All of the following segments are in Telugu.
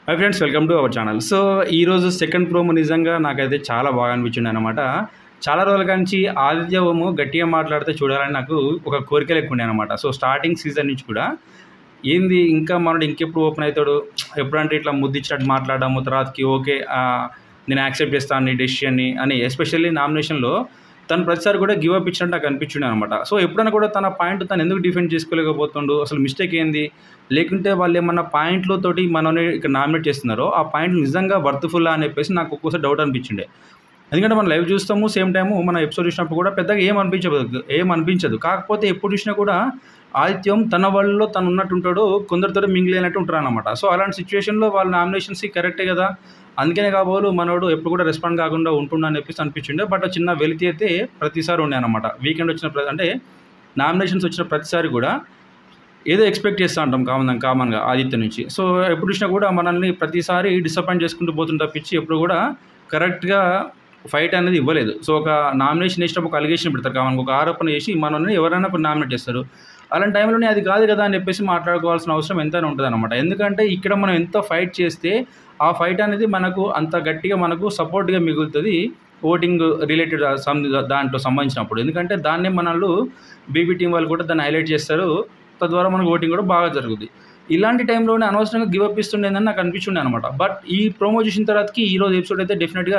high friends welcome to our channel so ఈరోజు సెకండ్ ప్రోమో నిజంగా నాకైతే చాలా బాగా అనిపించింది అనమాట చాలా రోజుల నుంచి ఆదిత్యము గట్టిగా మాట్లాడితే చూడాలని నాకు ఒక కోరిక లేకుండే అనమాట సో స్టార్టింగ్ సీజన్ నుంచి కూడా ఏంది ఇంకా మనడు ఇంకెప్పుడు ఓపెన్ అవుతాడు ఎప్పుడంటే ఇట్లా ముద్దిచ్చినట్టు మాట్లాడము తర్వాతకి ఓకే ఆ, నేను యాక్సెప్ట్ చేస్తాను నీ డెసిషన్ని అని ఎస్పెషల్లీ నామినేషన్లో తను ప్రతిసారి కూడా గివ్ అప్ ఇచ్చినట్టు నాకు అనిపించింది అనమాట సో ఎప్పుడైనా కూడా తన పాయింట్ తను ఎందుకు డిఫెండ్ చేసుకోలేకపోతుండు అసలు మిస్టేక్ ఏంది లేకుంటే వాళ్ళు ఏమన్నా పాయింట్లతోటి మనల్ని ఇక్కడ నామినేట్ చేస్తున్నారో ఆ పాయింట్ నిజంగా వర్త్ఫుల్ అని చెప్పేసి నాకు ఒక్కోసారి డౌట్ అనిపించిండే ఎందుకంటే మనం లైవ్ చూస్తాము సేమ్ టైము మన ఎపిసోడ్ చూసినప్పుడు కూడా పెద్దగా ఏం అనిపించదు ఏం అనిపించదు కాకపోతే ఎప్పుడు చూసినా కూడా ఆదిత్యం తన వాళ్ళలో తను ఉన్నట్టుంటాడు కొందరితో మింగిల్ అయినట్టు ఉంటారు అనమాట సో అలాంటి సిచ్యువేషన్లో వాళ్ళ నామినేషన్స్ కరెక్టే కదా అందుకనే కాబోలు మనోడు ఎప్పుడు కూడా రెస్పాండ్ కాకుండా ఉంటుండ అని చెప్పేసి అనిపించిండే బట్ ఆ చిన్న వెలితి అయితే ప్రతిసారి ఉండే అనమాట వీకెండ్ వచ్చిన ప్ర- అంటే నామినేషన్స్ వచ్చిన ప్రతిసారి కూడా ఏదో ఎక్స్పెక్ట్ చేస్తూ ఉంటాం కామన్ కామన్గా ఆదిత్య నుంచి సో ఎప్పుడు చూసినా కూడా మనల్ని ప్రతిసారి డిసప్పాయింట్ చేసుకుంటూ పోతుంటే తప్పించి ఎప్పుడు కూడా కరెక్ట్గా ఫైట్ అనేది ఇవ్వలేదు సో ఒక నామినేషన్ వేసినప్పుడు ఒక అలిగేషన్ పెడతారు కామన్ ఒక ఆరోపణ చేసి మనల్ని ఎవరైనా ఇప్పుడు నామినేట్ చేస్తారు అలాంటి టైంలోనే అది కాదు కదా అని చెప్పేసి మాట్లాడుకోవాల్సిన అవసరం ఎంతైనా ఉంటుంది అనమాట ఎందుకంటే ఇక్కడ మనం ఎంత ఫైట్ చేస్తే ఆ ఫైట్ అనేది మనకు అంత గట్టిగా మనకు సపోర్ట్గా మిగులుతుంది ఓటింగ్ రిలేటెడ్ సమ్ దాంట్లో సంబంధించినప్పుడు ఎందుకంటే దాన్నే మనల్ని బీబీ టీం వాళ్ళు కూడా దాన్ని హైలైట్ చేస్తారు తద్వారా మనకు ఓటింగ్ కూడా బాగా జరుగుతుంది ఇలాంటి టైంలోనే అనవసరంగా గివ్ అప్ ఇస్తుండేదని నాకు అనిపించిండే అనమాట బట్ ఈ ప్రోమో చూసిన తర్వాతకి ఈ రోజు ఎపిసోడ్ అయితే డెఫినెట్గా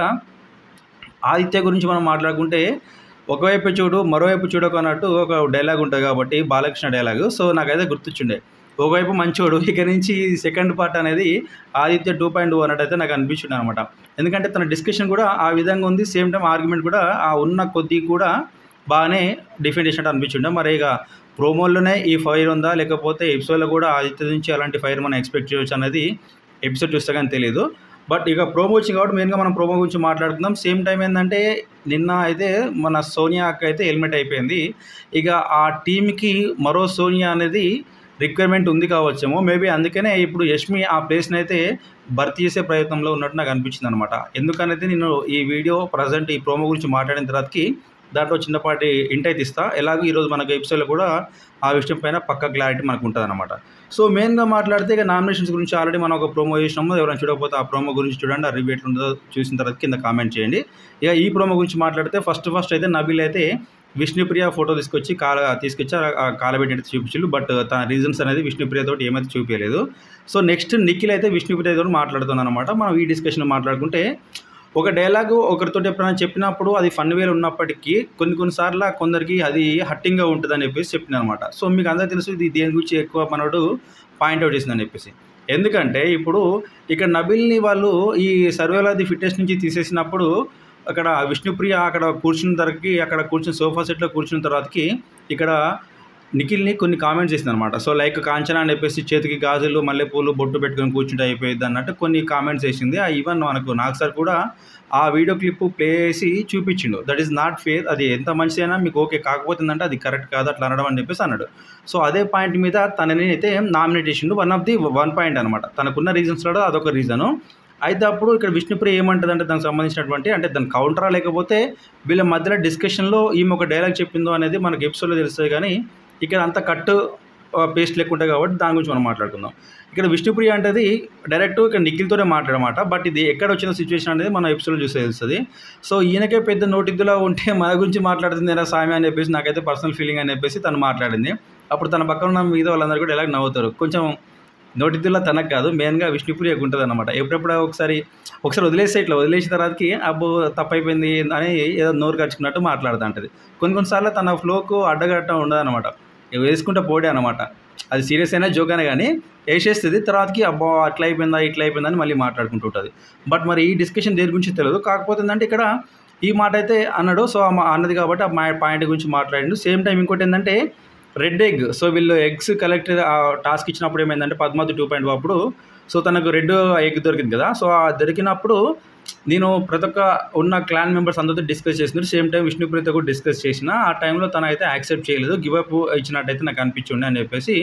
ఆదిత్య గురించి మనం మాట్లాడుకుంటే ఒకవైపు చూడు మరోవైపు చూడకు అన్నట్టు ఒక డైలాగ్ ఉంటుంది కాబట్టి బాలకృష్ణ డైలాగ్ సో నాకైతే గుర్తొచ్చిండే ఒకవైపు మంచోడు ఇక నుంచి సెకండ్ పార్ట్ అనేది ఆదిత్య టూ పాయింట్ టూ అన్నట్టు అయితే నాకు అనిపించింది అనమాట ఎందుకంటే తన డిస్కషన్ కూడా ఆ విధంగా ఉంది సేమ్ టైం ఆర్గ్యుమెంట్ కూడా ఆ ఉన్న కొద్దీ కూడా బాగానే డిఫెండ్ చేసినట్టు అనిపించిండే మరి ఇక ప్రోమోల్లోనే ఈ ఫైర్ ఉందా లేకపోతే ఎపిసోడ్లో కూడా ఆదిత్య నుంచి అలాంటి ఫైర్ మనం ఎక్స్పెక్ట్ చేయొచ్చు అనేది ఎపిసోడ్ చూస్తే కానీ తెలియదు బట్ ఇక ప్రోమో వచ్చింది కాబట్టి మెయిన్గా మనం ప్రోమో గురించి మాట్లాడుకుందాం సేమ్ టైం ఏంటంటే నిన్న అయితే మన సోనియా అక్క అయితే హెల్మెట్ అయిపోయింది ఇక ఆ టీంకి మరో సోనియా అనేది రిక్వైర్మెంట్ ఉంది కావచ్చేమో మేబీ అందుకనే ఇప్పుడు యష్మి ఆ ప్లేస్ని అయితే భర్తీ చేసే ప్రయత్నంలో ఉన్నట్టు నాకు అనిపించింది అనమాట ఎందుకనేది నేను ఈ వీడియో ప్రజెంట్ ఈ ప్రోమో గురించి మాట్లాడిన తర్వాతకి దాంట్లో చిన్నపాటి ఇంట్ అయితే ఇస్తా ఎలాగో ఈరోజు మనకు ఎపిసోడ్లో కూడా ఆ విషయం పైన పక్క క్లారిటీ మనకు ఉంటుంది అనమాట సో మెయిన్గా మాట్లాడితే ఇక నామినేషన్స్ గురించి ఆల్రెడీ మనం ఒక ప్రోమో చేసినాము ఎవరైనా చూడకపోతే ఆ ప్రోమో గురించి చూడండి ఆ రివ్యూ ఎట్లుంటుందో చూసిన తర్వాత కింద కామెంట్ చేయండి ఇక ఈ ప్రోమో గురించి మాట్లాడితే ఫస్ట్ ఫస్ట్ అయితే నబిల్ అయితే విష్ణుప్రియ ఫోటో తీసుకొచ్చి కాల తీసుకొచ్చి ఆ కాలబెట్టి అయితే చూపించారు బట్ తన రీజన్స్ అనేది విష్ణుప్రియ తోటి ఏమైతే చూపించలేదు సో నెక్స్ట్ నిఖిల్ అయితే విష్ణుప్రియ తోటి మాట్లాడుతున్నాను అనమాట మనం ఈ డిస్కషన్ మాట్లాడుకుంటే ఒక డైలాగ్ ఒకరితో ఎప్పుడైనా చెప్పినప్పుడు అది ఫన్ వేలు ఉన్నప్పటికీ కొన్ని కొన్నిసార్లు కొందరికి అది హట్టింగ్గా ఉంటుంది అని చెప్పేసి చెప్పిన అనమాట సో మీకు అందరికీ తెలుసు ఇది దేని గురించి ఎక్కువ మనోడు పాయింట్అవుట్ చేసిందని చెప్పేసి ఎందుకంటే ఇప్పుడు ఇక్కడ నబిల్ని వాళ్ళు ఈ సర్వేలో అది ఫిట్నెస్ నుంచి తీసేసినప్పుడు అక్కడ విష్ణుప్రియ అక్కడ కూర్చున్న తరకి అక్కడ కూర్చుని సోఫా సెట్లో కూర్చున్న తర్వాతకి ఇక్కడ నిఖిల్ని కొన్ని కామెంట్స్ చేసింది అనమాట సో లైక్ కాంచనా అని చెప్పేసి చేతికి గాజులు మల్లెపూలు బొట్టు పెట్టుకొని కూర్చుంటే అయిపోయింది అన్నట్టు కొన్ని కామెంట్స్ వేసింది ఆ ఈవెన్ మనకు నాకు సార్ కూడా ఆ వీడియో క్లిప్ ప్లే చేసి చూపించిండు దట్ ఈస్ నాట్ ఫేర్ అది ఎంత మంచిదైనా మీకు ఓకే కాకపోతే ఏంటంటే అది కరెక్ట్ కాదు అట్లా అనడం అని చెప్పేసి అన్నాడు సో అదే పాయింట్ మీద తనని అయితే నామినేట్ చేసిండు one of the one point అనమాట తనకున్న రీజన్స్లో అదొక రీజను అయితే అప్పుడు ఇక్కడ విష్ణుప్రియ ఏమంటుందంటే దానికి సంబంధించినటువంటి అంటే దాని కౌంటరా లేకపోతే వీళ్ళ మధ్యలో డిస్కషన్లో ఈమె ఒక డైలాగ్ చెప్పిందో అనేది మనకు ఎపిసోడ్లో తెలుస్తుంది కానీ ఇక్కడ అంత కట్ పేస్ట్ లేకుంటాయి కాబట్టి దాని గురించి మనం మాట్లాడుకుందాం ఇక్కడ విష్ణుప్రియ అంటది డైరెక్ట్ ఇక్కడ నిఖిల్తోనే మాట్లాడమాట బట్ ఇది ఎక్కడ వచ్చిన సిచ్యువేషన్ అనేది మనం ఎపిసోడ్లో చూస్తే తెలుస్తుంది సో ఈయనకే పెద్ద నోటిద్దులా ఉంటే మన గురించి మాట్లాడుతుంది ఏరా సామి అని చెప్పేసి నాకైతే పర్సనల్ ఫీలింగ్ అని చెప్పేసి తను మాట్లాడింది అప్పుడు తన పక్కన ఉన్న మిగతా వాళ్ళందరూ కూడా ఎలా నవ్వుతారు కొంచెం నోటిద్దులా తనకు కాదు మెయిన్గా విష్ణుప్రియకు ఉంటుంది అనమాట ఎప్పుడెప్పుడు ఒకసారి ఒకసారి వదిలేస్తే ఇట్లా వదిలేసిన తర్వాతకి అబ్బో తప్పైపోయింది అని ఏదో నోరు ఖర్చుకున్నట్టు మాట్లాడుతూ ఉంటుంది కొన్ని కొన్నిసార్లు తన ఫ్లోకు అడ్డగట్టం ఉండదు అనమాట వేసుకుంటే పోడే అనమాట అది సీరియస్ అయినా జోక్ అయినా కానీ వేసేస్తుంది తర్వాతకి అబ్బా అట్లా అయిపోయిందా ఇట్లా అయిపోయిందా అని మళ్ళీ మాట్లాడుకుంటూ ఉంటుంది బట్ మరి ఈ డిస్కషన్ దేని గురించి తెలియదు కాకపోతే ఏంటంటే ఇక్కడ ఈ మాట అయితే అన్నాడు సో ఆ మా- అన్నది కాబట్టి ఆ మా పాయింట్ గురించి మాట్లాడిండు సేమ్ టైం ఇంకోటి ఏంటంటే రెడ్ ఎగ్ సో వీళ్ళు ఎగ్స్ కలెక్ట్ టాస్క్ ఇచ్చినప్పుడు ఏమైందంటే పద్మావతి టూ పాయింట్ అప్పుడు సో తనకు రెడ్ ఎగ్ దొరికింది కదా సో ఆ దొరికినప్పుడు నేను ప్రతి ఒక్క ఉన్న క్లాన్ మెంబర్స్ అందరితో డిస్కస్ చేసినారు సేమ్ టైం విష్ణుప్రియతో కూడా డిస్కస్ చేసిన ఆ టైంలో తన అయితే యాక్సెప్ట్ చేయలేదు గివ్ అప్ ఇచ్చినట్టయితే నాకు అనిపించుండే అని చెప్పేసి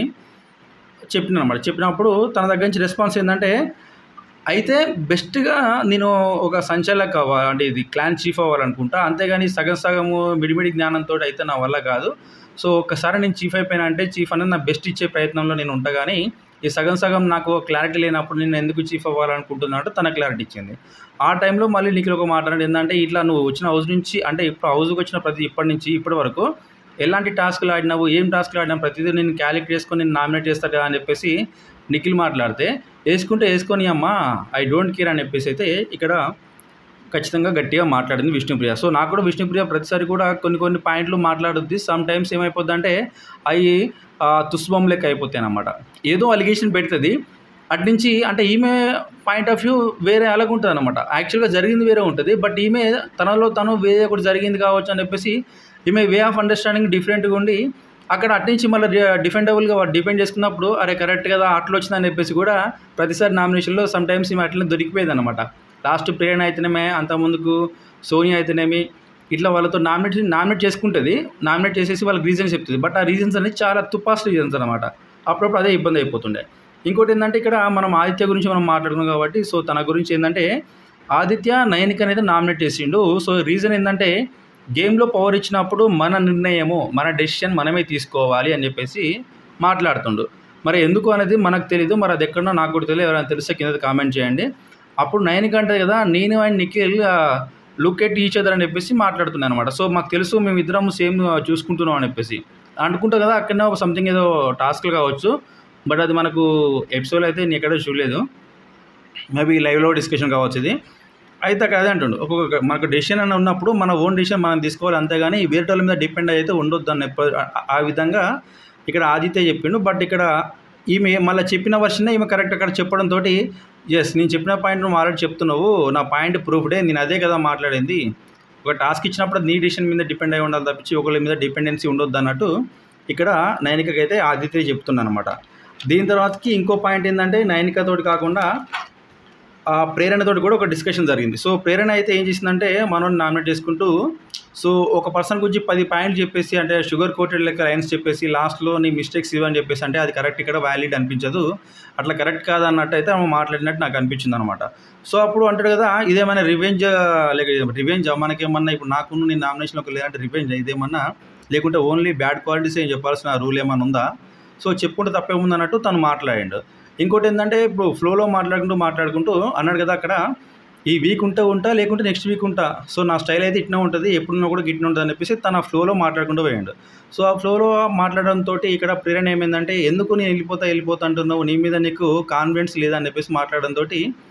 చెప్పిన అనమాట చెప్పినప్పుడు తన దగ్గర నుంచి రెస్పాన్స్ ఏంటంటే అయితే బెస్ట్గా నేను ఒక సంచాలక్ అవ్వాలి అంటే ఇది క్లాన్ చీఫ్ అవ్వాలనుకుంటా అంతేగాని సగం సగము మిడిమిడి జ్ఞానంతో అయితే నా వల్ల కాదు సో ఒక్కసారి నేను చీఫ్ అయిపోయినా అంటే చీఫ్ అనేది నా బెస్ట్ ఇచ్చే ప్రయత్నంలో నేను ఉంటా కానీ ఈ సగం సగం నాకు క్లారిటీ లేనప్పుడు నేను ఎందుకు చీఫ్ అవ్వాలనుకుంటున్నాడో తన క్లారిటీ ఇచ్చింది ఆ టైంలో మళ్ళీ నిఖిల్ ఒక మాట అన్నాడు ఏంటంటే ఇట్లా నువ్వు వచ్చిన హౌస్ నుంచి అంటే ఇప్పుడు హౌస్కి వచ్చిన ప్రతి ఇప్పటి నుంచి ఇప్పటి వరకు ఎలాంటి టాస్క్లు ఆడినావు ఏం టాస్క్లు ఆడినావు ప్రతిదీ నేను క్యాలిక్యులేట్ చేసుకొని నేను నామినేట్ చేస్తా కదా అని చెప్పేసి నిఖిల్ మాట్లాడితే వేసుకుంటే వేసుకొని అమ్మా ఐ డోంట్ కేర్ అని చెప్పేసి అయితే ఇక్కడ ఖచ్చితంగా గట్టిగా మాట్లాడింది విష్ణుప్రియ సో నాకు కూడా విష్ణుప్రియ ప్రతిసారి కూడా కొన్ని కొన్ని పాయింట్లు మాట్లాడుద్ది సమ్ టైమ్స్ ఏమైపోద్ది అంటే అవి తుస్బొమ్మ లెక్క అయిపోతాయి అన్నమాట ఏదో అలిగేషన్ పెడుతుంది అటు నుంచి అంటే ఈమె పాయింట్ ఆఫ్ వ్యూ వేరే అలాగుంటుంది అనమాట యాక్చువల్గా జరిగింది వేరే ఉంటుంది బట్ ఈమె తనలో తను వేరే ఒకటి జరిగింది కావచ్చు అని చెప్పేసి ఈమె వే ఆఫ్ అండర్స్టాండింగ్ డిఫరెంట్గా ఉండి అక్కడ అటు నుంచి మళ్ళీ డిఫెండబుల్గా డిపెండ్ చేసుకున్నప్పుడు అరే కరెక్ట్ కదా అట్లా వచ్చిందని చెప్పేసి కూడా ప్రతిసారి నామినేషన్లో సమ్ టైమ్స్ ఈమె అట్లనే దొరికిపోయేది అనమాట లాస్ట్ ప్రేరణ అయితేనేమే అంత ముందుకు సోనియా అయితేనేమి ఇట్లా వాళ్ళతో నామినేట్ నామినేట్ చేసుకుంటుంది నామినేట్ చేసేసి వాళ్ళకి రీజన్స్ చెప్తుంది బట్ ఆ రీజన్స్ అనేది చాలా తుపాస్ట్ రీజన్స్ అనమాట అప్పుడప్పుడు అదే ఇబ్బంది అయిపోతుండే ఇంకోటి ఏంటంటే ఇక్కడ మనం ఆదిత్య గురించి మనం మాట్లాడుకున్నాం కాబట్టి సో తన గురించి ఏంటంటే ఆదిత్య నయనిక అనేది నామినేట్ చేసిండు సో రీజన్ ఏంటంటే గేమ్లో పవర్ ఇచ్చినప్పుడు మన నిర్ణయము మన డెసిషన్ మనమే తీసుకోవాలి అని చెప్పేసి మాట్లాడుతుండు మరి ఎందుకు అనేది మనకు తెలీదు మరి అది ఎక్కడో నాకు కూడా తెలియదు ఎవరైనా తెలిస్తే కింద కామెంట్ చేయండి అప్పుడు నైన్కి అంటే కదా నేను and Nikhil look at each other అని చెప్పేసి మాట్లాడుతున్నాను అనమాట సో మాకు తెలుసు మేము ఇద్దరం సేమ్ చూసుకుంటున్నాం అని చెప్పేసి అనుకుంటా కదా అక్కడనే ఒక సంథింగ్ ఏదో టాస్క్లు కావచ్చు బట్ అది మనకు ఎపిసోడ్ అయితే నేను ఎక్కడ చూడలేదు మేబీ లైవ్లో డిస్కషన్ కావచ్చు ఇది అయితే అక్కడ అదే అంటుండు ఒక్కొక్క మనకు డెసిషన్ అని ఉన్నప్పుడు మన ఓన్ డెసిషన్ మనం తీసుకోవాలి అంతేగాని వేరే వాళ్ళ మీద డిపెండ్ అయితే ఉండొద్దు అని ఎప్ప- ఆ- ఆ విధంగా ఇక్కడ ఆదిత్య చెప్పిండు బట్ ఇక్కడ ఈమె మళ్ళీ చెప్పిన వర్షన్ ఈమె కరెక్ట్ అక్కడ చెప్పడంతో ఎస్ నేను చెప్పిన పాయింట్ నువ్వు ఆల్రెడీ చెప్తున్నావు నా పాయింట్ ప్రూఫ్డే నేను అదే కదా మాట్లాడింది ఒక టాస్క్ ఇచ్చినప్పుడు అది నీ డిసిషన్ మీద డిపెండ్ అయి ఉండాలి తప్పించి ఒకరి మీద డిపెండెన్సీ ఉండొద్దు అన్నట్టు ఇక్కడ నైనికకైతే ఆదిత్య చెప్తున్నాను అనమాట దీని తర్వాతకి ఇంకో పాయింట్ ఏంటంటే నైనికతోటి కాకుండా ఆ ప్రేరణతోటి కూడా ఒక డిస్కషన్ జరిగింది సో ప్రేరణ అయితే ఏం చేసిందంటే మనం నామినేట్ చేసుకుంటూ సో ఒక పర్సన్ గురించి పది పాయింట్లు చెప్పేసి అంటే షుగర్ కోటెడ్ లెక్క లైన్స్ చెప్పేసి లాస్ట్లో నీ మిస్టేక్స్ ఇవని చెప్పేసి అంటే అది కరెక్ట్ ఇక్కడ వ్యాలిడ్ అనిపించదు అట్లా కరెక్ట్ కాదన్నట్టు అయితే ఆమె మాట్లాడినట్టు నాకు అనిపించింది అనమాట సో అప్పుడు అంటాడు కదా ఇదేమైనా రివెంజ్ లేక రివెంజ్ మనకేమన్నా ఇప్పుడు నాకు నేను నామినేషన్ ఒక లేదంటే రివెంజ్ ఇదేమన్నా లేకుంటే ఓన్లీ బ్యాడ్ క్వాలిటీస్ ఏం చెప్పాల్సిన రూల్ ఏమైనా ఉందా సో చెప్పుకుంటే తప్పేముంది అన్నట్టు తను మాట్లాడాడు ఇంకోటి ఏంటంటే ఇప్పుడు ఫ్లోలో మాట్లాడుకుంటూ మాట్లాడుకుంటూ అన్నాడు కదా అక్కడ ఈ వీక్ ఉంటే ఉంటా లేకుంటే నెక్స్ట్ వీక్ ఉంటా సో నా స్టైల్ అయితే ఇట్లా ఉంటుంది ఎప్పుడున్నా కూడా గిట్న ఉంటుంది అని చెప్పేసి తన ఫ్లోలో మాట్లాడుకుంటూ పోయాడు సో ఆ ఫ్లోలో మాట్లాడడంతో ఇక్కడ ప్రేరణ ఏమైందంటే ఎందుకు నేను వెళ్ళిపోతా వెళ్ళిపోతా అంటున్నావు నీ మీద నీకు కాన్ఫిడెన్స్ లేదని చెప్పేసి మాట్లాడడంతో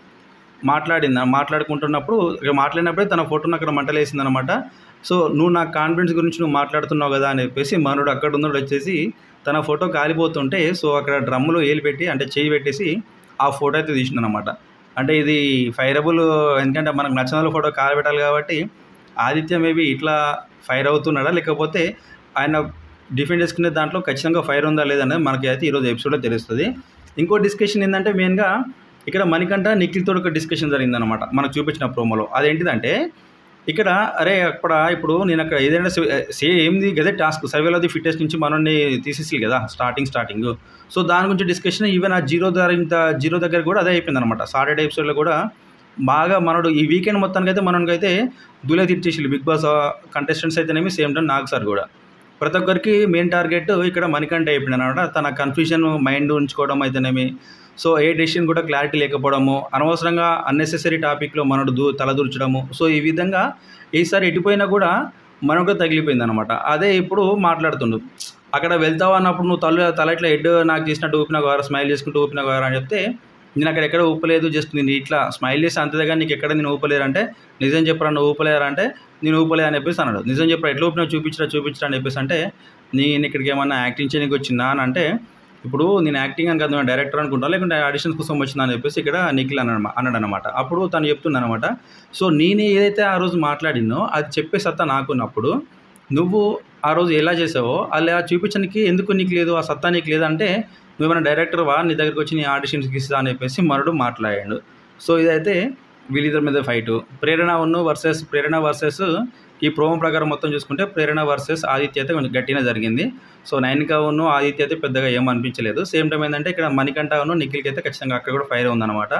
మాట్లాడింది మాట్లాడుకుంటున్నప్పుడు ఇక మాట్లాడినప్పుడే తన ఫోటోను అక్కడ మంటలేసింది అనమాట సో నువ్వు నా కాన్ఫిడెన్స్ గురించి నువ్వు మాట్లాడుతున్నావు కదా అని చెప్పేసి మనోడు అక్కడ ఉన్నాడు వచ్చేసి తన ఫోటో కాలిపోతుంటే సో అక్కడ డ్రమ్ములో ఏలు పెట్టి అంటే చేయి పెట్టేసి ఆ ఫోటో అయితే తీసిండు అనమాట అంటే ఇది ఫైరబుల్ ఎందుకంటే మనకు నచ్చిన వాళ్ళ ఫోటో కాలబెట్టాలి కాబట్టి ఆదిత్య మేబీ ఇట్లా ఫైర్ అవుతున్నాడా లేకపోతే ఆయన డిఫెండ్ చేసుకునే దాంట్లో ఖచ్చితంగా ఫైర్ ఉందా లేదనేది మనకి అయితే ఈరోజు ఎపిసోడ్లో తెలుస్తుంది ఇంకో డిస్కషన్ ఏంటంటే మెయిన్గా ఇక్కడ మణికంఠ నిఖిల్తో ఒక డిస్కషన్ జరిగిందనమాట మనకు చూపించిన ప్రోమోలో అదేంటిదంటే ఇక్కడ అరే అక్కడ ఇప్పుడు నేను అక్కడ ఏదైనా సేమ్ది గదే టాస్క్ సర్వేలో ది ఫిట్నెస్ నుంచి మనల్ని తీసేసి కదా స్టార్టింగ్ స్టార్టింగ్ సో దాని గురించి డిస్కషన్ ఈవెన్ ఆ జీరో దగ్గర ఇంత జీరో దగ్గర కూడా అదే అయిపోయింది అనమాట సాటర్డే ఎపిసోడ్లో కూడా బాగా మనడు ఈ వీకెండ్ మొత్తానికి అయితే మనకైతే దులే తీర్చేసి బిగ్ బాస్ కంటెస్టెంట్స్ అయితేనేమి సేమ్ టైం నాగ్ సార్ కూడా ప్రతి ఒక్కరికి మెయిన్ టార్గెట్ ఇక్కడ మణికంఠ అయిపోయింది అనమాట తన కన్ఫ్యూజన్ మైండ్ ఉంచుకోవడం అయితేనేమి సో ఏ డెసిషన్ కూడా క్లారిటీ లేకపోవడము అనవసరంగా అన్నెసెసరీ టాపిక్లో మనడు దూ తలదూర్చడము సో ఈ విధంగా ఈసారి ఎటుపోయినా కూడా మనకు తగిలిపోయింది అనమాట అదే ఇప్పుడు మాట్లాడుతుండు అక్కడ వెళ్తావు అన్నప్పుడు నువ్వు తల తల ఇట్లా హెడ్ నాకు చేసినట్టు ఊపిన గారు స్మైల్ చేసుకుంటూ ఊపిన గారు అని చెప్తే నేను అక్కడ ఎక్కడ ఊపలేదు జస్ట్ నేను ఇట్లా స్మైల్ చేసి అంతే కానీ నీకు ఎక్కడ నేను ఊపలేరు అంటే నిజం చెప్పరా నువ్వు ఊపలేరు అంటే నేను ఊపలే అని చెప్పేసి అన్నాడు నిజం చెప్పరా ఎట్లా ఊపినా చూపించరా చూపించరా అని చెప్పేసి అంటే నేను ఇక్కడికి ఏమన్నా యాక్టింగ్ చేయడానికి వచ్చిందా అని అంటే ఇప్పుడు నేను యాక్టింగ్ అని కదా డైరెక్టర్ అనుకుంటా లేకుంటే ఆడిషన్స్ కోసం వచ్చిందా అని చెప్పేసి ఇక్కడ నిఖిల్ అన్నాడు అన్నాడు అనమాట అప్పుడు తను చెప్తున్నాను అనమాట సో నేను ఏదైతే ఆ రోజు మాట్లాడినో అది చెప్పే సత్తా నాకున్నప్పుడు నువ్వు ఆ రోజు ఎలా చేసావో అలా చూపించడానికి ఎందుకు నీకు లేదు ఆ సత్తా నీకు లేదంటే నువ్వేమైనా డైరెక్టర్ వా నీ దగ్గరికి వచ్చి నీ ఆడిషన్స్కి ఇస్తా అని చెప్పేసి మరుడు మాట్లాడాడు సో ఇదైతే వీళ్ళిద్దరి మీద ఫైట్ ప్రేరణ ఉన్న వర్సెస్ ప్రేరణ వర్సెస్ ఈ ప్రోమో ప్రకారం మొత్తం చూసుకుంటే ప్రేరణ వర్సెస్ ఆదిత్య అయితే కొంచెం గట్టిగా జరిగింది సో నైన్కా ఉన్న ఆదిత్య అయితే పెద్దగా ఏం అనిపించలేదు సేమ్ టైం ఏంటంటే ఇక్కడ మణికంఠ ఉన్న నిఖిల్కి అయితే ఖచ్చితంగా అక్కడ కూడా ఫైర్ ఉందన్నమాట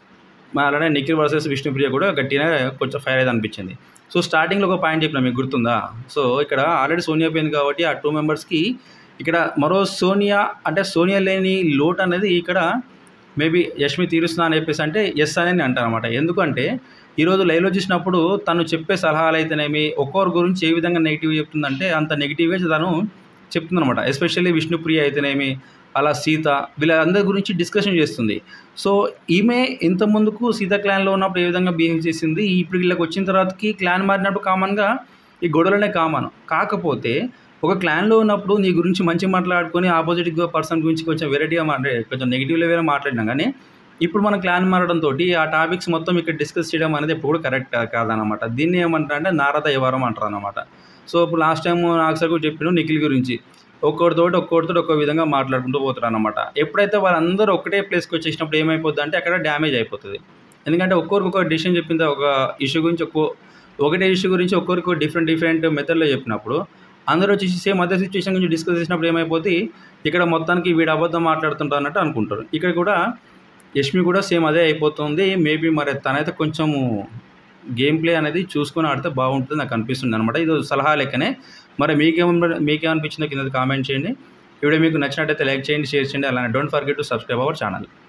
మా అలానే నిఖిల్ వర్సెస్ విష్ణుప్రియ కూడా గట్టిగా కొంచెం ఫైర్ అయితే అనిపించింది సో స్టార్టింగ్లో ఒక పాయింట్ చెప్పిన మీకు గుర్తుందా సో ఇక్కడ ఆల్రెడీ సోనియా పోయింది కాబట్టి ఆ టూ మెంబర్స్కి ఇక్కడ మరో సోనియా అంటే సోనియా లేని లోటు అనేది ఇక్కడ మేబీ యష్మి తీరుస్తున్నా అని చెప్పేసి అంటే ఎస్ అని అంటారు అనమాట ఎందుకంటే ఈరోజు లైవ్లో చూసినప్పుడు తను చెప్పే సలహాలు అయితేనేమి ఒక్కొక్కరి గురించి ఏ విధంగా నెగిటివ్ చెప్తుందంటే అంత నెగిటివ్గా తను చెప్తుందనమాట ఎస్పెషల్లీ విష్ణుప్రియ అయితేనేమి అలా సీత వీళ్ళందరి గురించి డిస్కషన్ చేస్తుంది సో ఈమె ఇంత ముందుకు సీత క్లాన్లో ఉన్నప్పుడు ఏ విధంగా బిహేవ్ చేసింది ఇప్పుడు వీళ్ళకి వచ్చిన తర్వాతకి క్లాన్ మారినప్పుడు కామన్గా ఈ గొడవలనే కామన్ కాకపోతే ఒక క్లాన్లో ఉన్నప్పుడు నీ గురించి మంచి మాట్లాడుకొని ఆపోజిట్ పర్సన్ గురించి కొంచెం వెరైటీగా మాట్లాడే కొంచెం నెగిటివ్ లెవెల్ మాట్లాడినా కానీ ఇప్పుడు మన క్లాన్ మారడంతో ఆ టాపిక్స్ మొత్తం ఇక్కడ డిస్కస్ చేయడం అనేది ఎప్పుడు కరెక్ట్ కాదనమాట దీన్ని ఏమంటారు అంటే నారద వ్యవహారం అంటారు అనమాట సో ఇప్పుడు లాస్ట్ టైం నాకు సార్ కూడా చెప్పిన నిఖిల్ గురించి ఒక్కొక్కటితోటి ఒక్కొక్కటితో ఒక్కో విధంగా మాట్లాడుకుంటూ పోతారు అనమాట ఎప్పుడైతే వాళ్ళందరూ ఒకటే ప్లేస్కి వచ్చేసినప్పుడు ఏమైపోద్ది అంటే అక్కడ డ్యామేజ్ అయిపోతుంది ఎందుకంటే ఒక్కొరికి ఒక డిసిషన్ చెప్పిన ఒక ఇష్యూ గురించి ఒక్కో ఒకటే ఇష్యూ గురించి ఒక్కొరికి డిఫరెంట్ డిఫరెంట్ మెథడ్లో చెప్పినప్పుడు అందరూ వచ్చేసి సేమ్ అదే సిచ్యువేషన్ గురించి డిస్కస్ చేసినప్పుడు ఏమైపోతుంది ఇక్కడ మొత్తానికి వీడు అబద్ధం మాట్లాడుతుంటా అన్నట్టు అనుకుంటారు ఇక్కడ కూడా యష్మి కూడా సేమ్ అదే అయిపోతుంది మేబీ మరి తనైతే కొంచెము గేమ్ ప్లే అనేది చూసుకొని ఆడితే బాగుంటుంది నాకు అనిపిస్తుంది అనమాట ఇది సలహా లెక్కనే మరి మీకేమ మీకేమనిపించిందో కింద కామెంట్ చేయండి ఈ వీడియో మీకు నచ్చినట్టయితే లైక్ చేయండి షేర్ చేయండి అలానే don't forget to subscribe our channel